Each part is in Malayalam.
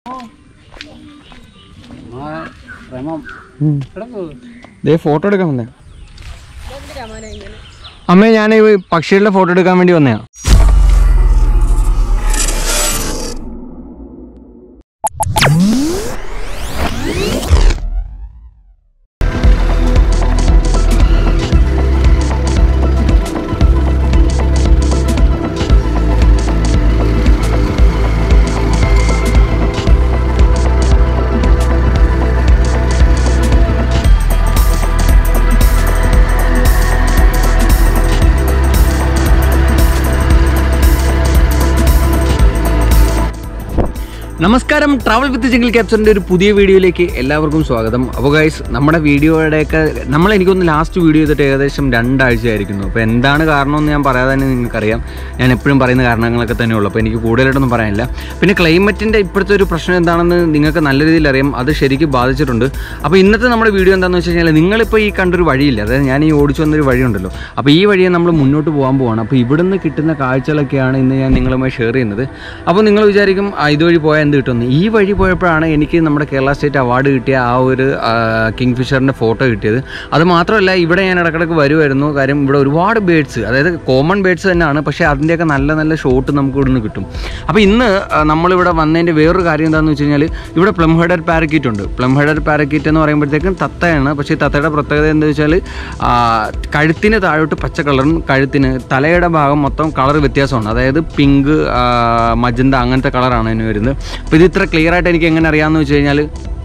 പ്രേമം കിടക്കൂ ദേ ഫോട്ടോ എടുക്കാൻ വന്നേ അമ്മേ ഞാൻ ഈ പക്ഷികളുടെ ഫോട്ടോ എടുക്കാൻ വേണ്ടി വന്നയാ നമസ്കാരം ട്രാവൽ വിത്ത് ജിംഗിൾ ക്യാപ്ചറിൻ്റെ ഒരു പുതിയ വീഡിയോയിലേക്ക് എല്ലാവർക്കും സ്വാഗതം അപ്പോൾ ഗൈസ് നമ്മുടെ വീഡിയോയുടെയൊക്കെ നമ്മൾ എനിക്കൊന്ന് ലാസ്റ്റ് വീഡിയോ ചെയ്തിട്ട് ഏകദേശം രണ്ടാഴ്ച ആയിരിക്കുന്നു അപ്പോൾ എന്താണ് കാരണമെന്ന് ഞാൻ പറയാതെ തന്നെ നിങ്ങൾക്കറിയാം ഞാൻ എപ്പോഴും പറയുന്ന കാരണങ്ങളൊക്കെ തന്നെ ഉള്ളൂ അപ്പോൾ എനിക്ക് കൂടുതലായിട്ടൊന്നും പറയാനില്ല പിന്നെ ക്ലൈമറ്റിൻ്റെ ഇപ്പോഴത്തെ ഒരു പ്രശ്നം എന്താണെന്ന് നിങ്ങൾക്ക് നല്ല രീതിയിൽ അറിയാം അത് ശരിക്കും ബാധിച്ചിട്ടുണ്ട് അപ്പോൾ ഇന്നത്തെ നമ്മുടെ വീഡിയോ എന്താണെന്ന് വെച്ച് കഴിഞ്ഞാൽ നിങ്ങളിപ്പോൾ ഈ കണ്ടൊരു വഴിയില്ല അതായത് ഞാൻ ഈ ഓടിച്ചു വന്നൊരു വഴിയുണ്ടല്ലോ അപ്പോൾ ഈ വഴിയെ നമ്മൾ മുന്നോട്ട് പോകാൻ പോവാണ് അപ്പോൾ ഇവിടുന്ന് കിട്ടുന്ന കാഴ്ചകളൊക്കെയാണ് ഇന്ന് ഞാൻ നിങ്ങളുമായി ഷെയർ ചെയ്യുന്നത് അപ്പോൾ നിങ്ങൾ വിചാരിക്കും ആ, ഇതുവഴി പോയാൽ എന്ത് കിട്ടുമെന്ന് ഈ വഴി പോയപ്പോഴാണ് എനിക്ക് നമ്മുടെ കേരള സ്റ്റേറ്റ് അവാർഡ് കിട്ടിയ ആ ഒരു കിങ് ഫിഷറിൻ്റെ ഫോട്ടോ കിട്ടിയത് അത് മാത്രമല്ല ഇവിടെ ഞാൻ ഇടക്കിടക്ക് വരുമായിരുന്നു കാര്യം ഇവിടെ ഒരുപാട് ബേഡ്സ് അതായത് കോമൺ ബേഡ്സ് തന്നെയാണ് പക്ഷേ അതിൻ്റെയൊക്കെ നല്ല നല്ല ഷോട്ട് നമുക്ക് ഇവിടെ നിന്ന് കിട്ടും അപ്പോൾ ഇന്ന് ആ, നമ്മളിവിടെ വന്നതിൻ്റെ വേറൊരു കാര്യം എന്താണെന്ന് വെച്ച് കഴിഞ്ഞാൽ ഇവിടെ പ്ലം ഹെഡർ പാരക്കീറ്റ് ഉണ്ട് പ്ലം ഹെഡർ പാരക്കീറ്റ് എന്ന് പറയുമ്പോഴത്തേക്കും തത്തയാണ് പക്ഷേ ഈ തത്തയുടെ പ്രത്യേകത എന്താ വെച്ചാൽ ആ, കഴുത്തിന് താഴോട്ട് പച്ച കളറും കഴുത്തിന് തലയുടെ ഭാഗം മൊത്തം കളർ വ്യത്യാസമാണ് അതായത് പിങ്ക് മജന്ത അങ്ങനത്തെ കളറാണ് അതിന് വരുന്നത് അപ്പോൾ ഇത് ഇത്ര ക്ലിയർ ആയിട്ട് എനിക്ക് എങ്ങനെ അറിയാമെന്ന് വെച്ച് കഴിഞ്ഞാൽ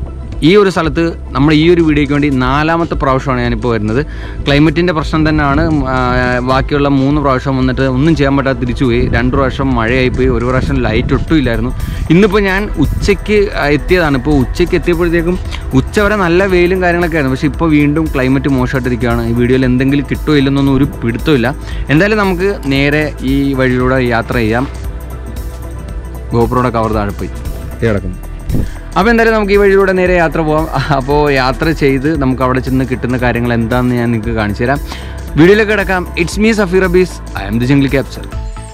ഈ ഒരു സ്ഥലത്ത് നമ്മൾ ഈ ഒരു വീഡിയോയ്ക്ക് വേണ്ടി നാലാമത്തെ പ്രാവശ്യമാണ് ഞാനിപ്പോൾ വരുന്നത് ക്ലൈമറ്റിൻ്റെ പ്രശ്നം തന്നെയാണ് ആ, ബാക്കിയുള്ള മൂന്ന് പ്രാവശ്യം വന്നിട്ട് ഒന്നും ചെയ്യാൻ പറ്റാതെ തിരിച്ചുപോയി രണ്ട് പ്രാവശ്യം മഴയായിപ്പോയി ഒരു പ്രാവശ്യം ലൈറ്റ് ഒട്ടും ഇല്ലായിരുന്നു ഇന്നിപ്പോൾ ഞാൻ ഉച്ചയ്ക്ക് ആ, എത്തിയതാണ് ഇപ്പോൾ ഉച്ചയ്ക്ക് എത്തിയപ്പോഴത്തേക്കും ഉച്ച വരെ നല്ല വെയിലും കാര്യങ്ങളൊക്കെ ആയിരുന്നു പക്ഷേ ഇപ്പോൾ വീണ്ടും ക്ലൈമറ്റ് മോശമായിട്ടിരിക്കുകയാണ് ഈ വീഡിയോയിൽ എന്തെങ്കിലും കിട്ടുമോ ഇല്ലെന്നൊന്നും ഒരു പിടുത്തമില്ല എന്തായാലും നമുക്ക് നേരെ ഈ വഴിയിലൂടെ യാത്ര ചെയ്യാം ഗോപുരയുടെ കവർ താഴെ പോയി ദേ കിടക്കുന്നു അപ്പോൾ എന്തായാലും നമുക്ക് ഈ വഴിയിലൂടെ നേരെ യാത്ര പോകാം അപ്പോൾ യാത്ര ചെയ്ത് നമുക്ക് അവിടെ ചെന്ന് കിട്ടുന്ന കാര്യങ്ങൾ എന്താണെന്ന് ഞാൻ നിങ്ങൾക്ക് കാണിച്ചു തരാം വീഡിയോയിലേക്ക് കിടക്കാം it's me Safeer Abees I am the jungle capture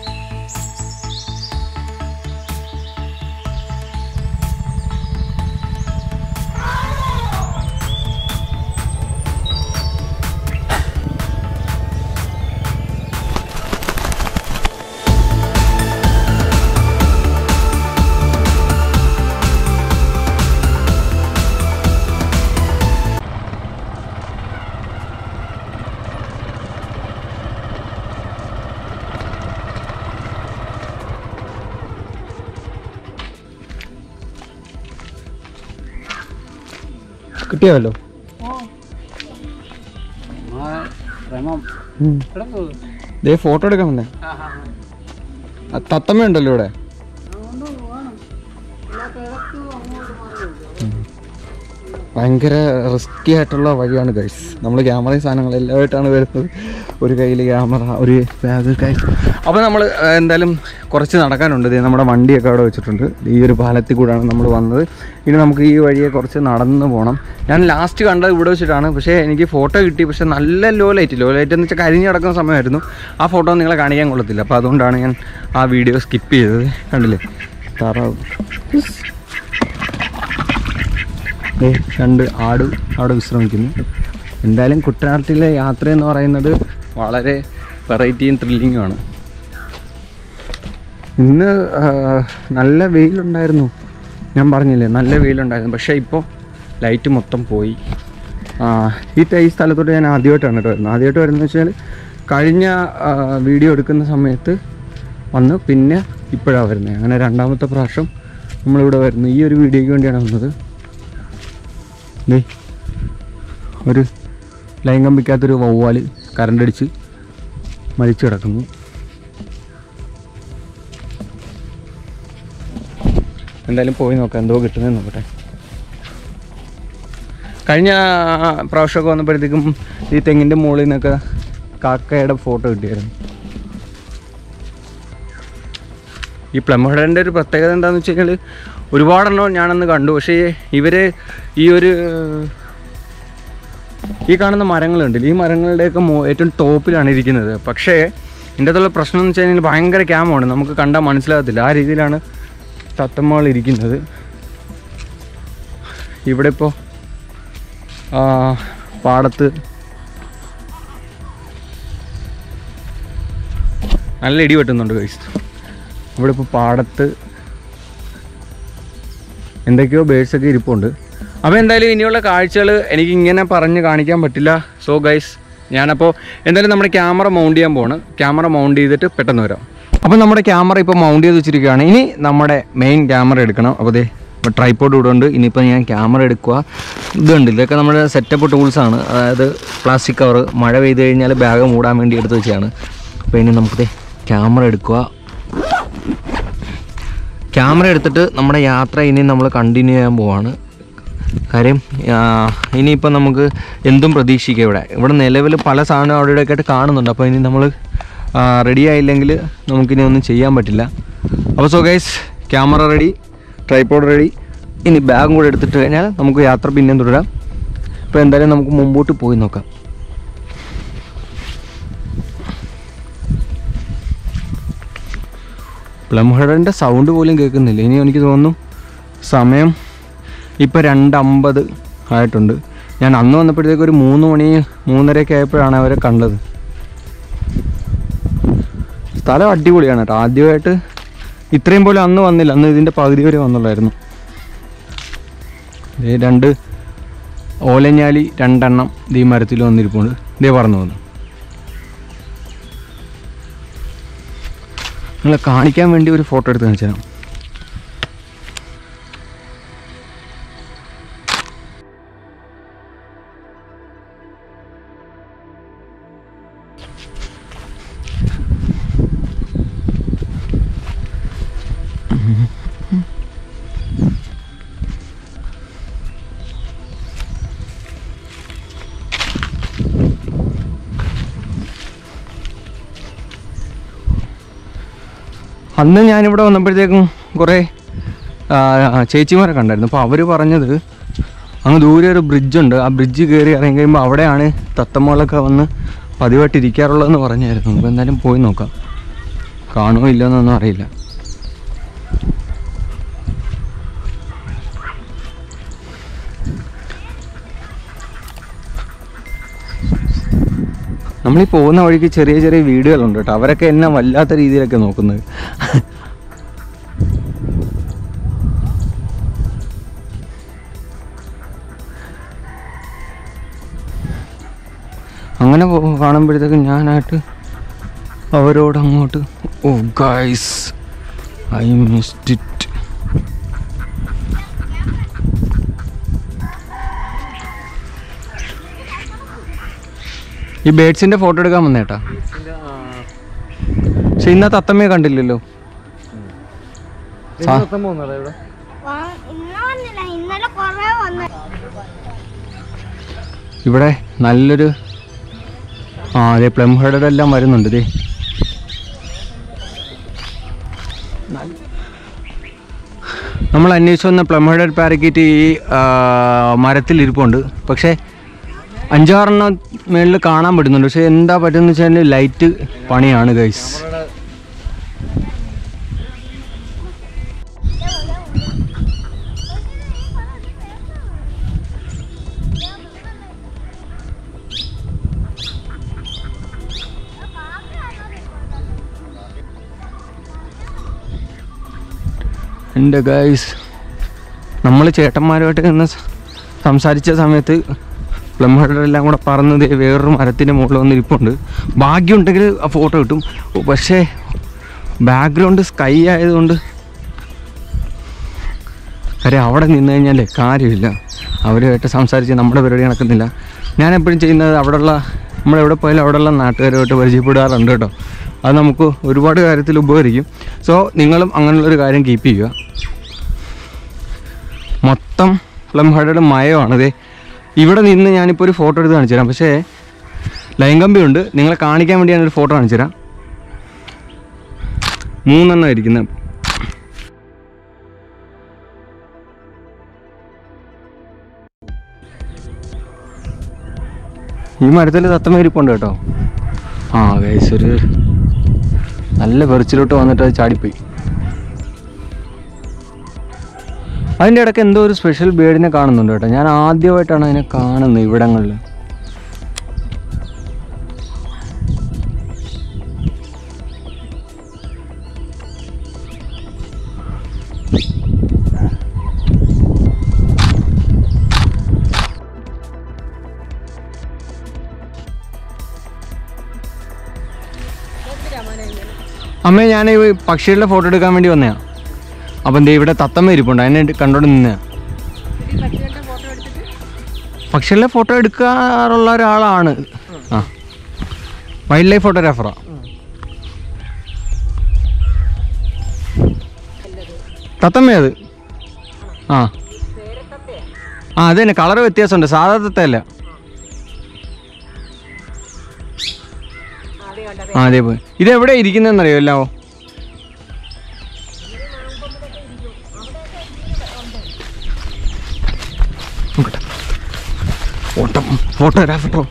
കിട്ടിയാവല്ലോ പ്രേമം കിടക്കൂ ദേ ഫോട്ടോ എടുക്കാൻ വന്നേ തത്തമ്മ ഉണ്ടല്ലോ ഇവിടെ ഭയങ്കര റിസ്കി ആയിട്ടുള്ള വഴിയാണ് ഗൈസ് നമ്മൾ ക്യാമറയും സാധനങ്ങൾ എല്ലാമായിട്ടാണ് വരുന്നത് ഒരു കയ്യിൽ ക്യാമറ ഒരു ബാഗ് ഗൈസ് അപ്പോൾ നമ്മൾ എന്തായാലും കുറച്ച് നടക്കാനുണ്ട് ദേ നമ്മുടെ വണ്ടിയൊക്കെ അവിടെ വെച്ചിട്ടുണ്ട് ഈ ഒരു പാലത്തിൽ കൂടെയാണ് നമ്മൾ വന്നത് ഇനി നമുക്ക് ഈ വഴിയെ കുറച്ച് നടന്ന് പോകണം ഞാൻ ലാസ്റ്റ് കണ്ടത് ഇവിടെ വെച്ചിട്ടാണ് പക്ഷേ എനിക്ക് ഫോട്ടോ കിട്ടി പക്ഷേ നല്ല ലോ ലൈറ്റ് ലോ ലൈറ്റ് എന്ന് വെച്ചാൽ കരിഞ്ഞ് കിടക്കുന്ന സമയമായിരുന്നു ആ ഫോട്ടോ നിങ്ങളെ കാണിക്കാൻ കൊള്ളത്തില്ല അപ്പോൾ അതുകൊണ്ടാണ് ഞാൻ ആ വീഡിയോ സ്കിപ്പ് ചെയ്തത് കണ്ടില്ലേ താറാവ് ദേ രണ്ട് ആട് അവിടെ വിശ്രമിക്കുന്നു എന്തായാലും കുട്ടനാട്ടിലെ യാത്ര എന്ന് പറയുന്നത് വളരെ വെറൈറ്റിയും ത്രില്ലിങ്ങുമാണ് ഇന്ന് ആ, നല്ല വെയിലുണ്ടായിരുന്നു ഞാൻ പറഞ്ഞില്ലേ നല്ല വെയിലുണ്ടായിരുന്നു പക്ഷേ ഇപ്പോൾ ലൈറ്റ് മൊത്തം പോയി ആ, ഈ ത- ഈ സ്ഥലത്തോട്ട് ഞാൻ ആദ്യമായിട്ടാണ് കേട്ടോ വരുന്നത് ആദ്യമായിട്ട് വരുന്നത് വെച്ചാൽ കഴിഞ്ഞ ആ, വീഡിയോ എടുക്കുന്ന സമയത്ത് വന്ന് പിന്നെ ഇപ്പോഴാണ് വരുന്നത് അങ്ങനെ രണ്ടാമത്തെ പ്രാവശ്യം നമ്മളിവിടെ വരുന്നു ഈ ഒരു വീഡിയോയ്ക്ക് വേണ്ടിയാണ് വന്നത് ദേ ഒരു ലൈൻ കമ്പിക്കകത്തൊരു വവ്വാല് കറണ്ട് അടിച്ച് മരിച്ചു കിടക്കുന്നു എന്തായാലും പോയി നോക്കാം എന്തോ കിട്ടുന്നത് നോക്കട്ടെ കഴിഞ്ഞ പ്രാവശ്യമൊക്കെ വന്നപ്പോഴത്തേക്കും ഈ തെങ്ങിൻ്റെ മുകളിൽ നിന്നൊക്കെ കാക്കയുടെ ഫോട്ടോ കിട്ടിയായിരുന്നു ഈ പ്ലംഹഡൻ്റെ ഒരു പ്രത്യേകത എന്താണെന്ന് വെച്ച് കഴിഞ്ഞാൽ ഒരുപാടെണ്ണം ഞാനന്ന് കണ്ടു പക്ഷേ ഇവർ ഈ ഒരു ഈ കാണുന്ന മരങ്ങളുണ്ടല്ലോ ഈ മരങ്ങളുടെയൊക്കെ മോ ഏറ്റവും ടോപ്പിലാണ് ഇരിക്കുന്നത് പക്ഷേ ഇതിൻ്റെ അകത്തുള്ള പ്രശ്നം എന്ന് വെച്ച് കഴിഞ്ഞാൽ ഭയങ്കര ക്യാമാണ് നമുക്ക് കണ്ടാൽ മനസ്സിലാകത്തില്ല ആ രീതിയിലാണ് തത്തമ്മകൾ ഇരിക്കുന്നത് ഇവിടെ ഇപ്പോൾ പാടത്ത് നല്ല ഇടി വെട്ടുന്നുണ്ട് ഗൈസ് ഇവിടെ ഇപ്പോൾ പാടത്ത് എന്തൊക്കെയോ ബേഡ്സ് ഒക്കെ ഇരിപ്പുണ്ട് അപ്പോൾ എന്തായാലും ഇനിയുള്ള കാഴ്ചകൾ എനിക്ക് ഇങ്ങനെ പറഞ്ഞ് കാണിക്കാൻ പറ്റില്ല സോ ഗൈസ് ഞാനപ്പോൾ എന്തായാലും നമ്മുടെ ക്യാമറ മൗണ്ട് ചെയ്യാൻ പോവാണ് ക്യാമറ മൗണ്ട് ചെയ്തിട്ട് പെട്ടെന്ന് വരാം അപ്പോൾ നമ്മുടെ ക്യാമറ ഇപ്പോൾ മൗണ്ട് ചെയ്ത് വെച്ചിരിക്കുകയാണ് ഇനി നമ്മുടെ മെയിൻ ക്യാമറ എടുക്കണം അപ്പോൾ ദേ ഇപ്പോൾ ട്രൈപ്പോഡ് ഇവിടെ ഉണ്ട് ഇനിയിപ്പോൾ ഞാൻ ക്യാമറ എടുക്കുക ഇതുണ്ട് ഇതൊക്കെ നമ്മുടെ സെറ്റപ്പ് ടൂൾസാണ് അതായത് പ്ലാസ്റ്റിക് കവർ മഴ പെയ്ത് കഴിഞ്ഞാൽ ബാഗ് മൂടാൻ വേണ്ടി എടുത്ത് വെച്ചാണ് അപ്പോൾ ഇനി നമുക്ക് ദേ ക്യാമറ എടുക്കുക ക്യാമറ എടുത്തിട്ട് നമ്മുടെ യാത്ര ഇനി നമ്മൾ കണ്ടിന്യൂ ചെയ്യാൻ പോവാണ് കാര്യം ആ, ഇനിയിപ്പോൾ നമുക്ക് എന്തും പ്രതീക്ഷിക്കാം ഇവിടെ ഇവിടെ നിലവിൽ പല സാധനം അവിടെ ഇവിടെയൊക്കെ ആയിട്ട് കാണുന്നുണ്ട് അപ്പോൾ ഇനി നമ്മൾ റെഡി ആയില്ലെങ്കിൽ നമുക്കിനി ഒന്നും ചെയ്യാൻ പറ്റില്ല അപ്പോൾ so guys camera ready tripod ready ഇനി ബാഗും കൂടെ എടുത്തിട്ട് കഴിഞ്ഞാൽ നമുക്ക് യാത്ര പിന്നെയും തുടരാം ഇപ്പോൾ എന്തായാലും നമുക്ക് മുമ്പോട്ട് പോയി നോക്കാം പ്ലം ഹെഡറിൻ്റെ സൗണ്ട് പോലും കേൾക്കുന്നില്ല ഇനി എനിക്ക് തോന്നുന്നു സമയം ഇപ്പോൾ രണ്ടമ്പത് ആയിട്ടുണ്ട് ഞാൻ അന്ന് വന്നപ്പോഴത്തേക്ക് ഒരു മൂന്ന് മണി മൂന്നരയൊക്കെ ആയപ്പോഴാണ് അവരെ കണ്ടത് സ്ഥലം അടിപൊളിയാണ് കേട്ടോ ആദ്യമായിട്ട് ഇത്രയും പോലും അന്ന് വന്നില്ല അന്ന് ഇതിൻ്റെ പകുതി വരെ വന്നുള്ളായിരുന്നു ദേ രണ്ട് ഓലഞ്ഞാലി രണ്ടെണ്ണം ഈ മരത്തിൽ വന്നിരിപ്പുണ്ട് ഇതേ പറഞ്ഞു വന്നു നിങ്ങളെ കാണിക്കാൻ വേണ്ടി ഒരു ഫോട്ടോ എടുത്ത് കാണിച്ചു തരാം അന്ന് ഞാനിവിടെ വന്നപ്പോഴത്തേക്കും കുറേ ആ, ചേച്ചിമാരെ കണ്ടായിരുന്നു അപ്പോൾ അവർ പറഞ്ഞത് അങ്ങ് ദൂരെ ഒരു ബ്രിഡ്ജുണ്ട് ആ ബ്രിഡ്ജ് കയറി ഇറങ്ങി കഴിയുമ്പോൾ അവിടെയാണ് തത്തമ്മകളൊക്കെ വന്ന് പതിവായിട്ട് ഇരിക്കാറുള്ളതെന്ന് പറഞ്ഞായിരുന്നു നമുക്ക് എന്തായാലും പോയി നോക്കാം കാണുമോ ഇല്ലെന്നൊന്നും അറിയില്ല നമ്മളീ പോകുന്ന വഴിക്ക് ചെറിയ ചെറിയ വീടുകളുണ്ട് കേട്ടോ അവരൊക്കെ എന്നെ വല്ലാത്ത രീതിയിലൊക്കെ നോക്കുന്നത് അങ്ങനെ പോ- കാണുമ്പോഴത്തേക്കും ഞാനായിട്ട് അവരോട് അങ്ങോട്ട് oh guys I missed it ഈ ബേഡ്സിന്റെ ഫോട്ടോ എടുക്കാൻ വന്നേട്ടാ പക്ഷെ ഇന്നത്തെ അത്തമ്മയെ കണ്ടില്ലല്ലോ സാ- വാ- ഇന്ന് വന്നില്ല ഇന്നലെ കൊറേ വന്നു ഇവിടെ നല്ലൊരു ആ അതെ പ്ലം ഹെഡഡ് എല്ലാം വരുന്നുണ്ട് ഇതേ നമ്മൾ അന്വേഷിച്ച് വന്ന പ്ലം ഹെഡഡ് പാരക്കീറ്റ് ഈ ആ, മരത്തിൽ ഇരിപ്പുണ്ട് പക്ഷേ അഞ്ചാറെണ്ണം മേളിൽ കാണാൻ പറ്റുന്നുണ്ട് പക്ഷേ എന്താ പറ്റുന്ന വെച്ചാൽ ലൈറ്റ് പണിയാണ് ഗൈസ് എൻ്റെ ഗൈസ് നമ്മൾ ചേട്ടന്മാരുമായിട്ട് നിന്ന് സ- സംസാരിച്ച സമയത്ത് പ്ലം ഹെഡറെല്ലാം കൂടെ പറന്നത് വേറൊരു മരത്തിൻ്റെ മുകളിൽ വന്നിരിപ്പുണ്ട് ഭാഗ്യമുണ്ടെങ്കിൽ ആ ഫോട്ടോ കിട്ടും ഓ, പക്ഷേ ബാക്ക്ഗ്രൗണ്ട് സ്കൈ ആയതുകൊണ്ട് കാര്യം അവിടെ നിന്ന് കഴിഞ്ഞാൽ കാര്യമില്ല അവരുമായിട്ട് സംസാരിച്ച് നമ്മുടെ പരിപാടി നടക്കുന്നില്ല ഞാൻ എപ്പോഴും ചെയ്യുന്നത് അവിടെയുള്ള നമ്മളെവിടെ പോയാലും അവിടെയുള്ള നാട്ടുകാരുമായിട്ട് പരിചയപ്പെടാറുണ്ട് കേട്ടോ അത് നമുക്ക് ഒരുപാട് കാര്യത്തിൽ ഉപകരിക്കും സോ നിങ്ങളും അങ്ങനെയുള്ളൊരു കാര്യം കീപ്പ് ചെയ്യുക മൊത്തം പ്ലം ഹൈഡഡ് മയമാണിതേ ഇവിടെ നിന്ന് ഞാനിപ്പോൾ ഒരു ഫോട്ടോ എടുത്ത് കാണിച്ചു തരാം പക്ഷേ ലൈൻ കമ്പിയുണ്ട് നിങ്ങളെ കാണിക്കാൻ വേണ്ടി ഞാനൊരു ഫോട്ടോ കാണിച്ചു തരാം മൂന്നെണ്ണം ഇരിക്കുന്നത് ഈ മരത്തിൽ തത്തമ്മ ഇരിപ്പുണ്ട് കേട്ടോ ആ ഗൈസ് ഒരു നല്ല വെറിച്ചിലോട്ട് വന്നിട്ട് അത് ചാടിപ്പോയി അതിൻ്റെ ഇടയ്ക്ക് എന്തോ ഒരു സ്പെഷ്യൽ ബേഡിനെ കാണുന്നുണ്ട് കേട്ടോ ഞാൻ ആദ്യമായിട്ടാണ് അതിനെ കാണുന്നത് ഇവിടങ്ങളിൽ അമ്മേ ഞാൻ ഈ പക്ഷികളുടെ ഫോട്ടോ എടുക്കാൻ വേണ്ടി വന്നയാ അപ്പം ദേ ഇവിടെ തത്തമ്മ ഇരിപ്പുണ്ട് അതിനെ കണ്ടോണ്ട് നിന്നയാ പക്ഷികളുടെ ഫോട്ടോ എടുക്കാറുള്ള ഒരാളാണ് ആ വൈൽഡ് ലൈഫ് ഫോട്ടോഗ്രാഫറാ തത്തമ്മ അത് ആ ആ അത് തന്നെ കളർ വ്യത്യാസമുണ്ട് സാധാ തത്തയല്ല ആ അതെ പോയി ഇത് എവിടെ ഇരിക്കുന്നതെന്നറിയോ എല്ലാവോ നോക്കട്ടെ ഓട്ടം ഫോട്ടോഗ്രാഫർ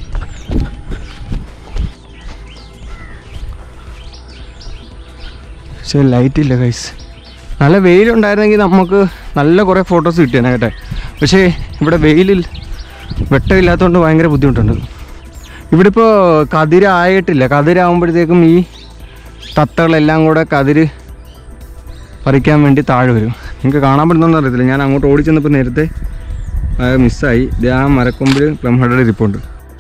പക്ഷേ ലൈറ്റ് ഇല്ല കൈസ് നല്ല വെയിലുണ്ടായിരുന്നെങ്കിൽ നമുക്ക് നല്ല കുറേ ഫോട്ടോസ് കിട്ടിയേനെ കേട്ടെ പക്ഷേ ഇവിടെ വെയിലിൽ വെട്ടമില്ലാത്തതുകൊണ്ട് ഭയങ്കര ബുദ്ധിമുട്ടുണ്ട് ഇവിടെ ഇപ്പോൾ കതിരായിട്ടില്ല കതിരാകുമ്പോഴത്തേക്കും ഈ തത്തകളെല്ലാം കൂടെ കതിര് പറിക്കാൻ വേണ്ടി താഴെ വരും നിങ്ങൾക്ക് കാണാൻ പറ്റുന്നതെന്ന് അറിയത്തില്ല ഞാൻ അങ്ങോട്ട് ഓടി ചെന്നപ്പോൾ നേരത്തെ അത് മിസ്സായി ഇത് ആ മരക്കൊമ്പിൽ പ്ലം ഹെഡർ ഇരിപ്പുണ്ട്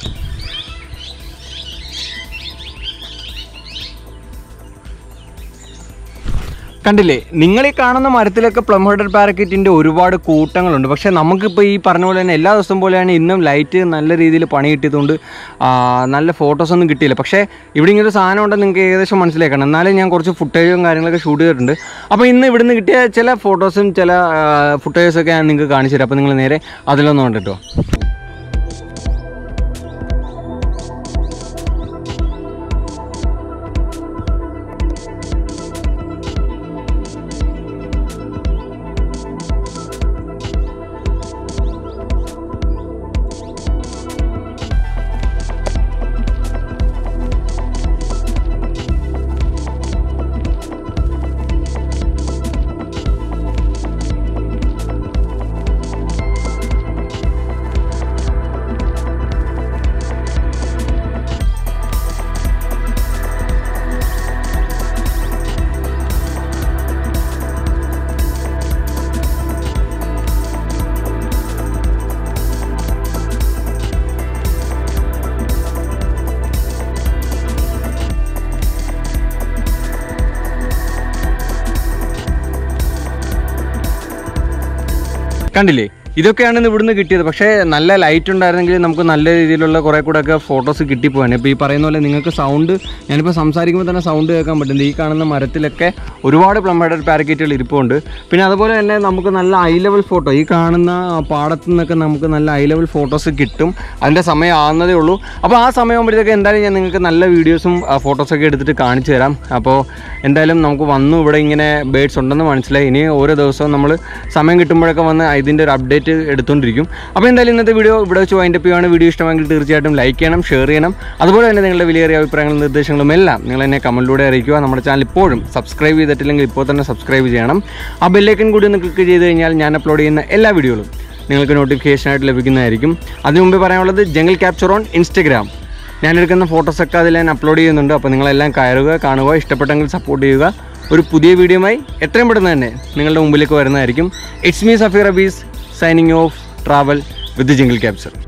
കണ്ടില്ലേ നിങ്ങൾ ഈ കാണുന്ന മരത്തിലൊക്കെ പ്ലം ഹെഡർ പാരക്കറ്റിൻ്റെ ഒരുപാട് കൂട്ടങ്ങളുണ്ട് പക്ഷേ നമുക്കിപ്പോൾ ഈ പറഞ്ഞ പോലെ തന്നെ എല്ലാ ദിവസവും പോലെയാണ് ഇന്നും ലൈറ്റ് നല്ല രീതിയിൽ പണി കിട്ടിയതുകൊണ്ട് ആ, നല്ല ഫോട്ടോസ് ഒന്നും കിട്ടിയില്ല പക്ഷേ ഇവിടെ ഇങ്ങനെ ഒരു സാധനം ഉണ്ടെന്ന് നിങ്ങൾക്ക് ഏകദേശം മനസ്സിലാക്കണം എന്നാലും ഞാൻ കുറച്ച് ഫുട്ടേജും കാര്യങ്ങളൊക്കെ ഷൂട്ട് ചെയ്തിട്ടുണ്ട് അപ്പോൾ ഇന്ന് ഇവിടുന്ന് കിട്ടിയ ചില ഫോട്ടോസും ചില ഫുട്ടേജസൊക്കെ ഞാൻ നിങ്ങൾക്ക് കാണിച്ചു തരാം അപ്പോൾ നിങ്ങൾ നേരെ അതിലൊന്നും കണ്ടിട്ടോ കണ്ടില്ലേ ഇതൊക്കെയാണ് ഇന്ന് ഇവിടുന്ന് കിട്ടിയത് പക്ഷേ നല്ല ലൈറ്റ് ഉണ്ടായിരുന്നെങ്കിൽ നമുക്ക് നല്ല രീതിയിലുള്ള കുറേ കൂടെ ഒക്കെ ഫോട്ടോസ് കിട്ടിപ്പോവാണ് ഇപ്പോൾ ഈ പറയുന്ന പോലെ നിങ്ങൾക്ക് സൗണ്ട് ഞാനിപ്പോൾ സംസാരിക്കുമ്പോൾ തന്നെ സൗണ്ട് കേൾക്കാൻ പറ്റുന്നുണ്ട് ഈ കാണുന്ന മരത്തിലൊക്കെ ഒരുപാട് പ്ലംബേഡർ പാരക്കറ്റുകൾ ഇരിപ്പുണ്ട് പിന്നെ അതുപോലെ തന്നെ നമുക്ക് നല്ല ഐ ലെവൽ ഫോട്ടോ ഈ കാണുന്ന പാടത്തു നിന്നൊക്കെ നമുക്ക് നല്ല ഐ ലെവൽ ഫോട്ടോസ് കിട്ടും അതിൻ്റെ സമയം ആകുന്നതേ ഉള്ളൂ അപ്പോൾ ആ സമയമാകുമ്പോഴത്തേക്ക് എന്തായാലും ഞാൻ നിങ്ങൾക്ക് നല്ല വീഡിയോസും ഫോട്ടോസൊക്കെ എടുത്തിട്ട് കാണിച്ചു തരാം അപ്പോൾ എന്തായാലും നമുക്ക് വന്നു ഇവിടെ ഇങ്ങനെ ബേഡ്സ് ഉണ്ടെന്ന് മനസ്സിലായി ഇനി ഓരോ ദിവസവും നമ്മൾ സമയം കിട്ടുമ്പോഴൊക്കെ വന്ന് ഇതിൻ്റെ ഒരു അപ്ഡേറ്റ് എടുത്തുകൊണ്ടിരിക്കും അപ്പോൾ എന്തായാലും ഇന്നത്തെ വീഡിയോ ഇവിടെ വെച്ച് വൈൻഡ് അപ്പ് ചെയ്യുകയാണ് വീഡിയോ ഇഷ്ടമെങ്കിൽ തീർച്ചയായിട്ടും ലൈക്ക് ചെയ്യണം ഷെയർ ചെയ്യണം അതുപോലെ തന്നെ നിങ്ങളുടെ വിലയേറിയ അഭിപ്രായങ്ങളും നിർദ്ദേശങ്ങളും എല്ലാം നിങ്ങൾ എന്നെ കമൻറ്റിലൂടെ അറിയിക്കുക നമ്മുടെ ചാനൽ ഇപ്പോഴും സബ്സ്ക്രൈബ് ചെയ്തിട്ടില്ലെങ്കിൽ ഇപ്പോൾ തന്നെ സബ്സ്ക്രൈബ് ചെയ്യണം ആ ബെല്ലൈക്കൻ കൂടി ഒന്ന് ക്ലിക്ക് ചെയ്ത് കഴിഞ്ഞാൽ ഞാൻ അപ്ലോഡ് ചെയ്യുന്ന എല്ലാ വീഡിയോകളും നിങ്ങൾക്ക് നോട്ടിഫിക്കേഷനായിട്ട് ലഭിക്കുന്നതായിരിക്കും അതിനു മുമ്പ് പറയാനുള്ളത് ജംഗിൾ ക്യാപ്ചർ ഓൺ ഇൻസ്റ്റഗ്രാം ഞാൻ എടുക്കുന്ന ഫോട്ടോസൊക്കെ അതിൽ ഞാൻ അപ്ലോഡ് ചെയ്യുന്നുണ്ട് അപ്പോൾ നിങ്ങളെല്ലാം കയറുക കാണുക ഇഷ്ടപ്പെട്ടെങ്കിൽ സപ്പോർട്ട് ചെയ്യുക ഒരു പുതിയ വീഡിയോയുമായി എത്രയും പെട്ടെന്ന് തന്നെ നിങ്ങളുടെ മുമ്പിലേക്ക് വരുന്നതായിരിക്കും it's me Safeer Abees signing off travel with jungle capture